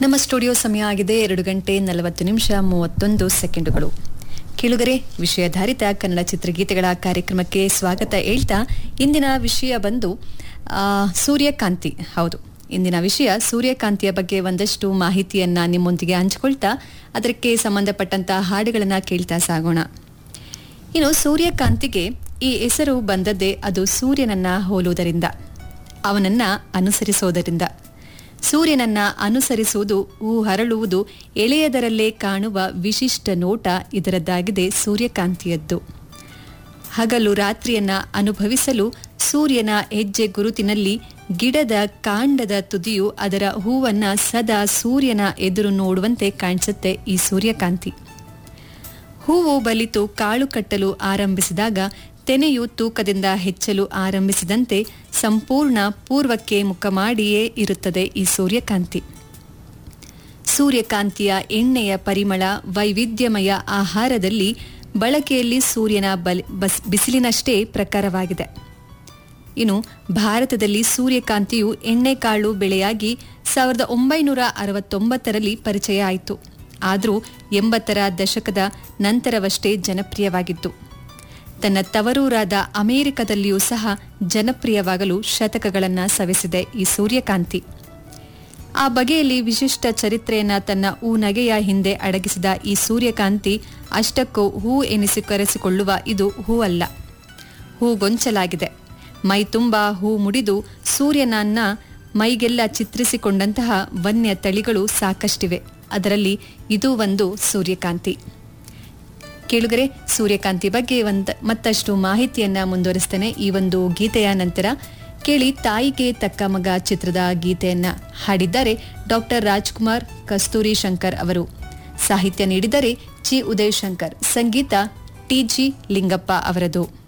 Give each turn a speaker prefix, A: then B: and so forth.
A: ನಮ್ಮ ಸ್ಟುಡಿಯೋ ಸಮಯ ಆಗಿದೆ ಎರಡು ಗಂಟೆ ನಲವತ್ತು ನಿಮಿಷ ಮೂವತ್ತೊಂದು ಸೆಕೆಂಡುಗಳು ಕೇಳುಗರೆ ವಿಷಯಾಧಾರಿತ ಕನ್ನಡ ಚಿತ್ರಗೀತೆಗಳ ಕಾರ್ಯಕ್ರಮಕ್ಕೆ ಸ್ವಾಗತ ಹೇಳ್ತಾ ಇಂದಿನ ವಿಷಯ ಬಂದು ಆ, ಸೂರ್ಯಕಾಂತಿ ಹೌದು ಇಂದಿನ ವಿಷಯ ಸೂರ್ಯಕಾಂತಿಯ ಬಗ್ಗೆ ಒಂದಷ್ಟು ಮಾಹಿತಿಯನ್ನ ನಿಮ್ಮೊಂದಿಗೆ ಹಂಚಿಕೊಳ್ತಾ ಅದಕ್ಕೆ ಸಂಬಂಧಪಟ್ಟಂತ ಹಾಡುಗಳನ್ನ ಕೇಳ್ತಾ ಸಾಗೋಣ ಇನ್ನು ಸೂರ್ಯಕಾಂತಿಗೆ ಈ ಹೆಸರು ಬಂದದ್ದೇ ಅದು ಸೂರ್ಯನನ್ನ ಹೋಲುವುದರಿಂದ ಅವನನ್ನ ಅನುಸರಿಸೋದರಿಂದ ಸೂರ್ಯನನ್ನ ಅನುಸರಿಸುವುದು ಹೂ ಹರಳುವುದು ಎಳೆಯದರಲ್ಲೇ ಕಾಣುವ ವಿಶಿಷ್ಟ ನೋಟ ಇದರದ್ದಾಗಿದೆ ಸೂರ್ಯಕಾಂತಿಯದ್ದು ಹಗಲು ರಾತ್ರಿಯನ್ನ ಅನುಭವಿಸಲು ಸೂರ್ಯನ ಹೆಜ್ಜೆ ಗುರುತಿನಲ್ಲಿ ಗಿಡದ ಕಾಂಡದ ತುದಿಯು ಅದರ ಹೂವನ್ನ ಸದಾ ಸೂರ್ಯನ ಎದುರು ನೋಡುವಂತೆ ಕಾಣಿಸುತ್ತೆ ಈ ಸೂರ್ಯಕಾಂತಿ ಹೂವು ಬಲಿತು ಕಾಳು ಕಟ್ಟಲು ಆರಂಭಿಸಿದಾಗ ತೆನೆಯು ತೂಕದಿಂದ ಹೆಚ್ಚಲು ಆರಂಭಿಸಿದಂತೆ ಸಂಪೂರ್ಣ ಪೂರ್ವಕ್ಕೆ ಮುಖ ಮಾಡಿಯೇ ಇರುತ್ತದೆ ಈ ಸೂರ್ಯಕಾಂತಿ ಸೂರ್ಯಕಾಂತಿಯ ಎಣ್ಣೆಯ ಪರಿಮಳ ವೈವಿಧ್ಯಮಯ ಆಹಾರದಲ್ಲಿ ಬಳಕೆಯಲ್ಲಿ ಸೂರ್ಯನ ಬಲಿ ಬಸ್ ಬಿಸಿಲಿನಷ್ಟೇ ಪ್ರಕಾರವಾಗಿದೆ ಇನ್ನು ಭಾರತದಲ್ಲಿ ಸೂರ್ಯಕಾಂತಿಯು ಎಣ್ಣೆಕಾಳು ಬೆಳೆಯಾಗಿ ಸಾವಿರದ ಒಂಬೈನೂರ ಅರವತ್ತೊಂಬತ್ತರಲ್ಲಿ ಪರಿಚಯ ಆಯಿತು ಆದರೂ ಎಂಬತ್ತರ ದಶಕದ ನಂತರವಷ್ಟೇ ಜನಪ್ರಿಯವಾಗಿತ್ತು ತನ್ನ ತವರೂರಾದ ಅಮೆರಿಕದಲ್ಲಿಯೂ ಸಹ ಜನಪ್ರಿಯವಾಗಲು ಶತಕಗಳನ್ನ ಸವೆಸಿದೆ ಈ ಸೂರ್ಯಕಾಂತಿ ಆ ಬಗೆಯಲ್ಲಿ ವಿಶಿಷ್ಟ ಚರಿತ್ರೆಯನ್ನ ತನ್ನ ಹೂ ನಗೆಯ ಹಿಂದೆ ಅಡಗಿಸಿದ ಈ ಸೂರ್ಯಕಾಂತಿ ಅಷ್ಟಕ್ಕೂ ಹೂ ಎನಿಸಿ ಕರೆಸಿಕೊಳ್ಳುವ ಇದು ಹೂ ಅಲ್ಲ ಹೂಗೊಂಚಲಾಗಿದೆ ಮೈ ತುಂಬ ಹೂ ಮುಡಿದು ಸೂರ್ಯನನ್ನ ಮೈಗೆಲ್ಲ ಚಿತ್ರಿಸಿಕೊಂಡಂತಹ ವನ್ಯ ತಳಿಗಳು ಸಾಕಷ್ಟಿವೆ ಅದರಲ್ಲಿ ಇದು ಒಂದು ಸೂರ್ಯಕಾಂತಿ ಕೇಳುಗರೆ ಸೂರ್ಯಕಾಂತಿ ಬಗ್ಗೆ ಒಂದ್ ಮತ್ತಷ್ಟು ಮಾಹಿತಿಯನ್ನ ಮುಂದುವರಿಸ್ತೇನೆ ಈ ಒಂದು ಗೀತೆಯ ನಂತರ ಕೇಳಿ ತಾಯಿಗೆ ತಕ್ಕ ಮಗ ಚಿತ್ರದ ಗೀತೆಯನ್ನ ಹಾಡಿದ್ದಾರೆ ಡಾಕ್ಟರ್ ರಾಜ್ಕುಮಾರ್ ಕಸ್ತೂರಿ ಶಂಕರ್ ಅವರು ಸಾಹಿತ್ಯ ನೀಡಿದರೆ ಜಿ ಉದಯ್ ಶಂಕರ್ ಸಂಗೀತ ಟಿ ಜಿ ಲಿಂಗಪ್ಪ ಅವರದು